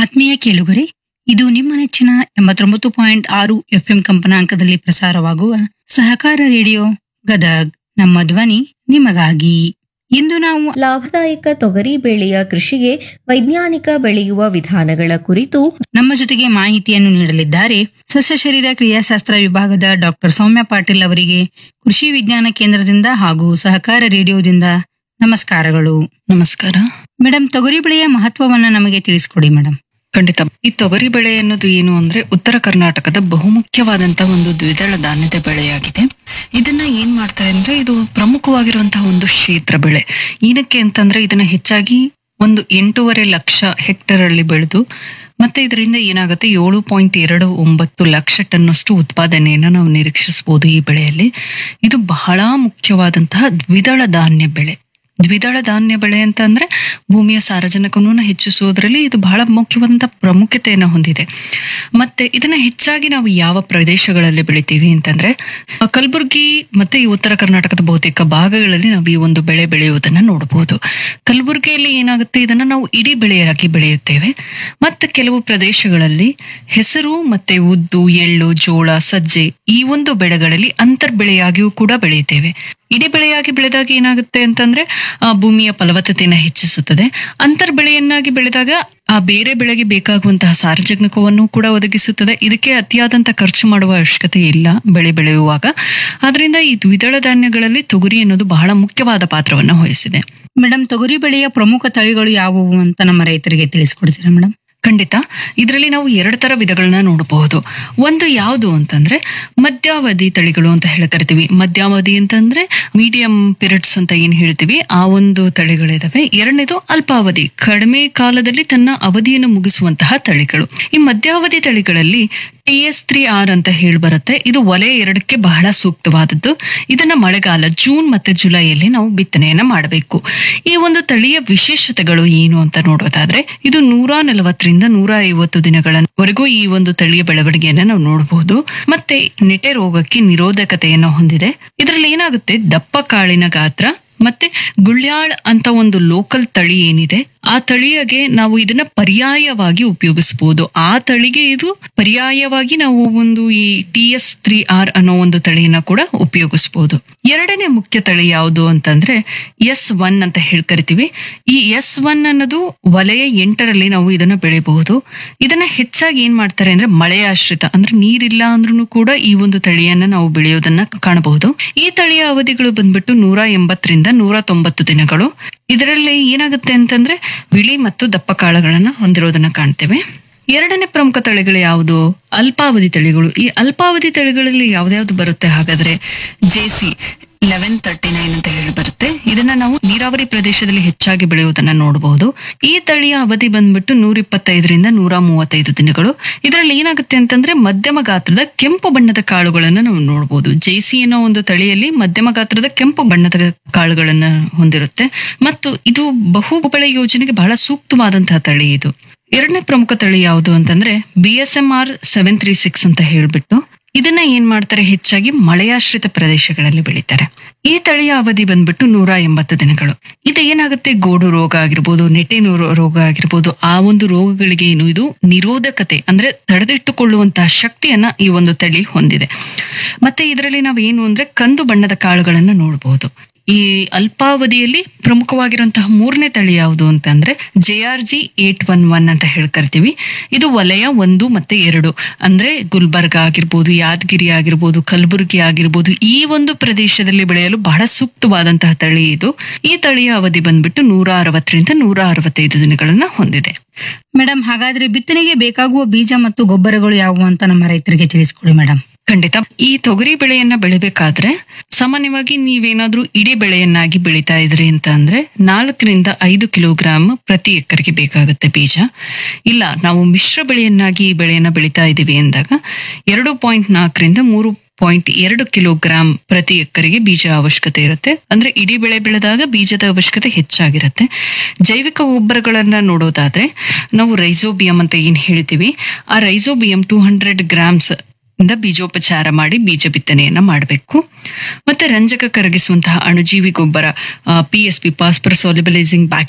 ಆತ್ಮೀಯ ಕೇಳುಗರೆ ಇದು ನಿಮ್ಮ ನೆಚ್ಚಿನ ಎಂಬತ್ತೊಂಬತ್ತು ಪಾಯಿಂಟ್ ಆರು ಎಫ್ಎಂ ಕಂಪನಾಂಕದಲ್ಲಿ ಪ್ರಸಾರವಾಗುವ ಸಹಕಾರ ರೇಡಿಯೋ ಗದಗ್ ನಮ್ಮ ಧ್ವನಿ ನಿಮಗಾಗಿ ಇಂದು ನಾವು ಲಾಭದಾಯಕ ತೊಗರಿ ಬೆಳೆಯ ಕೃಷಿಗೆ ವೈಜ್ಞಾನಿಕ ಬೆಳೆಯುವ ವಿಧಾನಗಳ ಕುರಿತು ನಮ್ಮ ಜೊತೆಗೆ ಮಾಹಿತಿಯನ್ನು ನೀಡಲಿದ್ದಾರೆ ಸಸ್ಯ ಶರೀರ ಕ್ರಿಯಾಶಾಸ್ತ್ರ ವಿಭಾಗದ ಡಾಕ್ಟರ್ ಸೌಮ್ಯ ಪಾಟೀಲ್ ಅವರಿಗೆ ಕೃಷಿ ವಿಜ್ಞಾನ ಕೇಂದ್ರದಿಂದ ಹಾಗೂ ಸಹಕಾರ ರೇಡಿಯೋದಿಂದ ನಮಸ್ಕಾರಗಳು ನಮಸ್ಕಾರ ಮೇಡಮ್ ತೊಗರಿ ಬೆಳೆಯ ಮಹತ್ವವನ್ನ ನಮಗೆ ತಿಳಿಸ್ಕೊಡಿ ಮೇಡಮ್ ಖಂಡಿತ ಈ ತೊಗರಿ ಬೆಳೆ ಅನ್ನೋದು ಏನು ಅಂದ್ರೆ ಉತ್ತರ ಕರ್ನಾಟಕದ ಬಹುಮುಖ್ಯವಾದಂತಹ ಒಂದು ದ್ವಿದಳ ಧಾನ್ಯದ ಬೆಳೆಯಾಗಿದೆ ಇದನ್ನ ಏನ್ ಮಾಡ್ತಾರೆ ಅಂದ್ರೆ ಇದು ಪ್ರಮುಖವಾಗಿರುವಂತಹ ಒಂದು ಕ್ಷೇತ್ರ ಬೆಳೆ ಏನಕ್ಕೆ ಅಂತಂದ್ರೆ ಇದನ್ನ ಹೆಚ್ಚಾಗಿ ಒಂದು ಎಂಟೂವರೆ ಲಕ್ಷ ಹೆಕ್ಟೇರ್ ಅಲ್ಲಿ ಬೆಳೆದು ಮತ್ತೆ ಇದರಿಂದ ಏನಾಗುತ್ತೆ ಏಳು ಪಾಯಿಂಟ್ ಎರಡು ಒಂಬತ್ತು ಲಕ್ಷ ಟನ್ನಷ್ಟು ಉತ್ಪಾದನೆಯನ್ನು ನಾವು ನಿರೀಕ್ಷಿಸಬಹುದು ಈ ಬೆಳೆಯಲ್ಲಿ ಇದು ಬಹಳ ಮುಖ್ಯವಾದಂತಹ ದ್ವಿದಳ ಧಾನ್ಯ ಬೆಳೆ ದ್ವಿದಳ ಧಾನ್ಯ ಬೆಳೆ ಅಂತ ಅಂದ್ರೆ ಭೂಮಿಯ ಸಾರಜನಕವನ್ನು ಹೆಚ್ಚಿಸುವುದರಲ್ಲಿ ಇದು ಬಹಳ ಮುಖ್ಯವಾದಂತಹ ಪ್ರಾಮುಖ್ಯತೆಯನ್ನು ಹೊಂದಿದೆ ಮತ್ತೆ ಇದನ್ನ ಹೆಚ್ಚಾಗಿ ನಾವು ಯಾವ ಪ್ರದೇಶಗಳಲ್ಲಿ ಬೆಳಿತೀವಿ ಅಂತಂದ್ರೆ ಆ, ಕಲಬುರ್ಗಿ ಮತ್ತೆ ಈ ಉತ್ತರ ಕರ್ನಾಟಕದ ಬಹುತೇಕ ಭಾಗಗಳಲ್ಲಿ ನಾವು ಈ ಒಂದು ಬೆಳೆ ಬೆಳೆಯುವುದನ್ನ ನೋಡಬಹುದು ಕಲಬುರ್ಗಿಯಲ್ಲಿ ಏನಾಗುತ್ತೆ ಇದನ್ನ ನಾವು ಇಡೀ ಬೆಳೆಯಾಗಿ ಬೆಳೆಯುತ್ತೇವೆ ಮತ್ತೆ ಕೆಲವು ಪ್ರದೇಶಗಳಲ್ಲಿ ಹೆಸರು ಮತ್ತೆ ಉದ್ದು ಎಳ್ಳು ಜೋಳ ಸಜ್ಜೆ ಈ ಒಂದು ಬೆಳೆಗಳಲ್ಲಿ ಅಂತರ್ ಬೆಳೆಯಾಗಿಯೂ ಕೂಡ ಬೆಳೆಯುತ್ತೇವೆ ಇಡೀ ಬೆಳೆಯಾಗಿ ಬೆಳೆದಾಗ ಏನಾಗುತ್ತೆ ಅಂತಂದ್ರೆ ಆ ಭೂಮಿಯ ಫಲವತ್ತತೆಯನ್ನು ಹೆಚ್ಚಿಸುತ್ತದೆ ಅಂತರ್ ಬೆಳೆಯನ್ನಾಗಿ ಬೆಳೆದಾಗ ಆ ಬೇರೆ ಬೆಳೆಗೆ ಬೇಕಾಗುವಂತಹ ಸಾರಜನಕವನ್ನು ಕೂಡ ಒದಗಿಸುತ್ತದೆ ಇದಕ್ಕೆ ಅತಿಯಾದಂತ ಖರ್ಚು ಮಾಡುವ ಅವಶ್ಯಕತೆ ಇಲ್ಲ ಬೆಳೆ ಬೆಳೆಯುವಾಗ ಆದ್ರಿಂದ ಈ ದ್ವಿದಳ ಧಾನ್ಯಗಳಲ್ಲಿ ತೊಗರಿ ಅನ್ನೋದು ಬಹಳ ಮುಖ್ಯವಾದ ಪಾತ್ರವನ್ನು ವಹಿಸಿದೆ ಮೇಡಮ್ ತೊಗರಿ ಬೆಳೆಯ ಪ್ರಮುಖ ತಳಿಗಳು ಯಾವುವು ಅಂತ ನಮ್ಮ ರೈತರಿಗೆ ತಿಳಿಸ್ಕೊಡ್ತೀರಾ ಮೇಡಮ್ ಖಂಡಿತ ಇದರಲ್ಲಿ ನಾವು ಎರಡು ತರ ವಿಧಗಳನ್ನ ನೋಡಬಹುದು ಒಂದು ಯಾವುದು ಅಂತಂದ್ರೆ ಮಧ್ಯಾವಧಿ ತಳಿಗಳು ಅಂತ ಹೇಳಿ ಕರಿತೀವಿ ಮಧ್ಯಾವಧಿ ಅಂತಂದ್ರೆ ಮೀಡಿಯಂ ಪಿರಿಯಡ್ಸ್ ಅಂತ ಏನ್ ಹೇಳ್ತೀವಿ ಆ ಒಂದು ತಳಿಗಳಿದಾವೆ ಎರಡನೇದು ಅಲ್ಪಾವಧಿ ಕಡಿಮೆ ಕಾಲದಲ್ಲಿ ತನ್ನ ಅವಧಿಯನ್ನು ಮುಗಿಸುವಂತಹ ತಳಿಗಳು ಈ ಮಧ್ಯಾವಧಿ ತಳಿಗಳಲ್ಲಿ ಟಿ ಎಸ್ ತ್ರೀ ಆರ್ ಅಂತ ಹೇಳಿ ಬರುತ್ತೆ ಇದು ವಲಯ ಎರಡಕ್ಕೆ ಬಹಳ ಸೂಕ್ತವಾದದ್ದು ಇದನ್ನ ಮಳೆಗಾಲ ಜೂನ್ ಮತ್ತೆ ಜುಲೈಯಲ್ಲಿ ನಾವು ಬಿತ್ತನೆಯನ್ನ ಮಾಡಬೇಕು ಈ ಒಂದು ತಳಿಯ ವಿಶೇಷತೆಗಳು ಏನು ಅಂತ ನೋಡೋದಾದ್ರೆ ಇದು ನೂರ ನಲವತ್ತರಿಂದ ನೂರ ಐವತ್ತು ದಿನಗಳವರೆಗೂ ಈ ಒಂದು ತಳಿಯ ಬೆಳವಣಿಗೆಯನ್ನ ನಾವು ನೋಡಬಹುದು ಮತ್ತೆ ನೆಟೆ ರೋಗಕ್ಕೆ ನಿರೋಧಕತೆಯನ್ನು ಹೊಂದಿದೆ ಇದರಲ್ಲಿ ಏನಾಗುತ್ತೆ ದಪ್ಪ ಕಾಳಿನ ಗಾತ್ರ ಮತ್ತೆ ಗುಳ್ಯಾಳ್ ಅಂತ ಒಂದು ಲೋಕಲ್ ತಳಿ ಏನಿದೆ ಆ ತಳಿಯಗೆ ನಾವು ಇದನ್ನ ಪರ್ಯಾಯವಾಗಿ ಉಪಯೋಗಿಸಬಹುದು ಆ ತಳಿಗೆ ಇದು ಪರ್ಯಾಯವಾಗಿ ನಾವು ಒಂದು ಈ ಟಿ ಎಸ್ ತ್ರೀ ಆರ್ ಅನ್ನೋ ಒಂದು ತಳಿಯನ್ನ ಕೂಡ ಉಪಯೋಗಿಸಬಹುದು ಎರಡನೇ ಮುಖ್ಯ ತಳಿ ಯಾವುದು ಅಂತಂದ್ರೆ ಎಸ್ ಒನ್ ಅಂತ ಹೇಳಿ ಕರಿತೀವಿ ಈ ಎಸ್ ಒನ್ ಅನ್ನೋದು ವಲಯ ಎಂಟರಲ್ಲಿ ನಾವು ಇದನ್ನ ಬೆಳೆಯಬಹುದು ಇದನ್ನ ಹೆಚ್ಚಾಗಿ ಏನ್ ಮಾಡ್ತಾರೆ ಅಂದ್ರೆ ಮಳೆ ಆಶ್ರಿತ ಅಂದ್ರೆ ನೀರಿಲ್ಲ ಅಂದ್ರೂ ಕೂಡ ಈ ಒಂದು ತಳಿಯನ್ನ ನಾವು ಬೆಳೆಯೋದನ್ನ ಕಾಣಬಹುದು ಈ ತಳಿಯ ಅವಧಿಗಳು ಬಂದ್ಬಿಟ್ಟು ನೂರ ಎಂಬತ್ತರಿಂದ ನೂರ ತೊಂಬತ್ತು ದಿನಗಳು ಇದರಲ್ಲಿ ಏನಾಗುತ್ತೆ ಅಂತಂದ್ರೆ ಬಿಳಿ ಮತ್ತು ದಪ್ಪ ಕಾಳುಗಳನ್ನ ಹೊಂದಿರೋದನ್ನ ಕಾಣ್ತೇವೆ ಎರಡನೇ ಪ್ರಮುಖ ತಳಿಗಳು ಯಾವುದು ಅಲ್ಪಾವಧಿ ತಳಿಗಳು ಈ ಅಲ್ಪಾವಧಿ ತಳಿಗಳಲ್ಲಿ ಯಾವ್ದ್ಯಾವ್ದು ಬರುತ್ತೆ ಹಾಗಾದ್ರೆ ಜೆಸಿ ಲೆವೆನ್ ತರ್ಟಿ ನೈನ್ ಅಂತ ಹೇಳಿ ಬರುತ್ತೆ ಇದನ್ನ ನಾವು ನೀರಾವರಿ ಪ್ರದೇಶದಲ್ಲಿ ಹೆಚ್ಚಾಗಿ ಬೆಳೆಯುವುದನ್ನ ನೋಡಬಹುದು ಈ ತಳಿಯ ಅವಧಿ ಬಂದ್ಬಿಟ್ಟು ನೂರ ಇಪ್ಪತ್ತೈದರಿಂದ ನೂರ ಮೂವತ್ತೈದು ದಿನಗಳು ಇದರಲ್ಲಿ ಏನಾಗುತ್ತೆ ಅಂತಂದ್ರೆ ಮಧ್ಯಮ ಗಾತ್ರದ ಕೆಂಪು ಬಣ್ಣದ ಕಾಳುಗಳನ್ನ ನಾವು ನೋಡಬಹುದು ಜೈಸಿ ಅನ್ನೋ ಒಂದು ತಳಿಯಲ್ಲಿ ಮಧ್ಯಮ ಗಾತ್ರದ ಕೆಂಪು ಬಣ್ಣದ ಕಾಳುಗಳನ್ನ ಹೊಂದಿರುತ್ತೆ ಮತ್ತು ಇದು ಬಹುಬೆಳೆ ಯೋಜನೆಗೆ ಬಹಳ ಸೂಕ್ತವಾದಂತಹ ತಳಿ ಇದು ಎರಡನೇ ಪ್ರಮುಖ ತಳಿ ಯಾವುದು ಅಂತಂದ್ರೆ B S M R seven three six ಅಂತ ಹೇಳ್ಬಿಟ್ಟು ಇದನ್ನ ಏನ್ ಮಾಡ್ತಾರೆ ಹೆಚ್ಚಾಗಿ ಮಳೆಯಾಶ್ರಿತ ಪ್ರದೇಶಗಳಲ್ಲಿ ಬೆಳೀತಾರೆ ಈ ತಳಿಯ ಅವಧಿ ಬಂದ್ಬಿಟ್ಟು ನೂರ ಎಂಬತ್ತು ದಿನಗಳು ಇದು ಏನಾಗುತ್ತೆ ಗೋಡು ರೋಗ ಆಗಿರ್ಬೋದು ನೆಟೆ ನೂರು- ರೋಗ ಆಗಿರ್ಬೋದು ಆ ಒಂದು ರೋಗಗಳಿಗೆ ಏನು ಇದು ನಿರೋಧಕತೆ ಅಂದ್ರೆ ತಡೆದಿಟ್ಟುಕೊಳ್ಳುವಂತಹ ಶಕ್ತಿಯನ್ನ ಈ ಒಂದು ತಳಿ ಹೊಂದಿದೆ ಮತ್ತೆ ಇದರಲ್ಲಿ ನಾವು ಏನು ಅಂದ್ರೆ ಕಂದು ಬಣ್ಣದ ಕಾಳುಗಳನ್ನ ನೋಡಬಹುದು ಈ ಅಲ್ಪಾವಧಿಯಲ್ಲಿ ಪ್ರಮುಖವಾಗಿರುವಂತಹ ಮೂರನೇ ತಳಿ ಯಾವುದು ಅಂತಂದ್ರೆ J R G eight one one ಅಂತ ಹೇಳಿ ಕರಿತೀವಿ ಇದು ವಲಯ ಒಂದು ಮತ್ತೆ ಎರಡು ಅಂದ್ರೆ ಗುಲ್ಬರ್ಗ ಆಗಿರ್ಬೋದು ಯಾದಗಿರಿ ಆಗಿರ್ಬೋದು ಕಲಬುರಗಿ ಆಗಿರ್ಬೋದು ಈ ಒಂದು ಪ್ರದೇಶದಲ್ಲಿ ಬೆಳೆಯಲು ಬಹಳ ಸೂಕ್ತವಾದಂತಹ ತಳಿ ಇದು ಈ ತಳಿಯ ಅವಧಿ ಬಂದ್ಬಿಟ್ಟು ನೂರ ಅರವತ್ತರಿಂದ ನೂರ ಅರವತ್ತೈದು ದಿನಗಳನ್ನ ಹೊಂದಿದೆ ಮೇಡಮ್ ಹಾಗಾದ್ರೆ ಬಿತ್ತನೆಗೆ ಬೇಕಾಗುವ ಬೀಜ ಮತ್ತು ಗೊಬ್ಬರಗಳು ಯಾವುವು ಅಂತ ನಮ್ಮ ರೈತರಿಗೆ ತಿಳಿಸ್ಕೊಡಿ ಮೇಡಮ್ ಖಂಡಿತ ಈ ತೊಗರಿ ಬೆಳೆಯನ್ನ ಬೆಳಿಬೇಕಾದ್ರೆ ಸಾಮಾನ್ಯವಾಗಿ ನೀವೇನಾದ್ರೂ ಇಡೀ ಬೆಳೆಯನ್ನಾಗಿ ಬೆಳಿತಾ ಇದ್ರಿ ಅಂತ ಅಂದ್ರೆ ನಾಲ್ಕರಿಂದ ಐದು ಕಿಲೋಗ್ರಾಮ್ ಪ್ರತಿ ಎಕರೆಗೆ ಬೇಕಾಗುತ್ತೆ ಬೀಜ ಇಲ್ಲ ನಾವು ಮಿಶ್ರ ಬೆಳೆಯನ್ನಾಗಿ ಈ ಬೆಳೆಯನ್ನ ಬೆಳಿತಾ ಇದೀವಿ ಅಂದಾಗ ಎರಡು ಪಾಯಿಂಟ್ ನಾಲ್ಕರಿಂದ ಮೂರು ಪಾಯಿಂಟ್ ಎರಡು ಕಿಲೋಗ್ರಾಂ ಪ್ರತಿ ಎಕರೆಗೆ ಬೀಜ ಅವಶ್ಯಕತೆ ಇರುತ್ತೆ ಅಂದ್ರೆ ಇಡೀ ಬೆಳೆ ಬೆಳೆದಾಗ ಬೀಜದ ಅವಶ್ಯಕತೆ ಹೆಚ್ಚಾಗಿರುತ್ತೆ ಜೈವಿಕ ಗೊಬ್ಬರಗಳನ್ನ ನೋಡೋದಾದ್ರೆ ನಾವು ರೈಸೋಬಿಯಂ ಅಂತ ಏನ್ ಹೇಳ್ತೀವಿ ಆ ರೈಸೋಬಿಯಂ ಟೂ ಹಂಡ್ರೆಡ್ ಗ್ರಾಮ್ಸ್ ಇಂದ ಬೀಜೋಪಚಾರ ಮಾಡಿ ಬೀಜ ಬಿತ್ತನೆಯನ್ನ ಮಾಡಬೇಕು ಮತ್ತೆ ರಂಜಕ ಕರಗಿಸುವಂತಹ ಅಣುಜೀವಿ ಗೊಬ್ಬರ P S P phosphor solubilising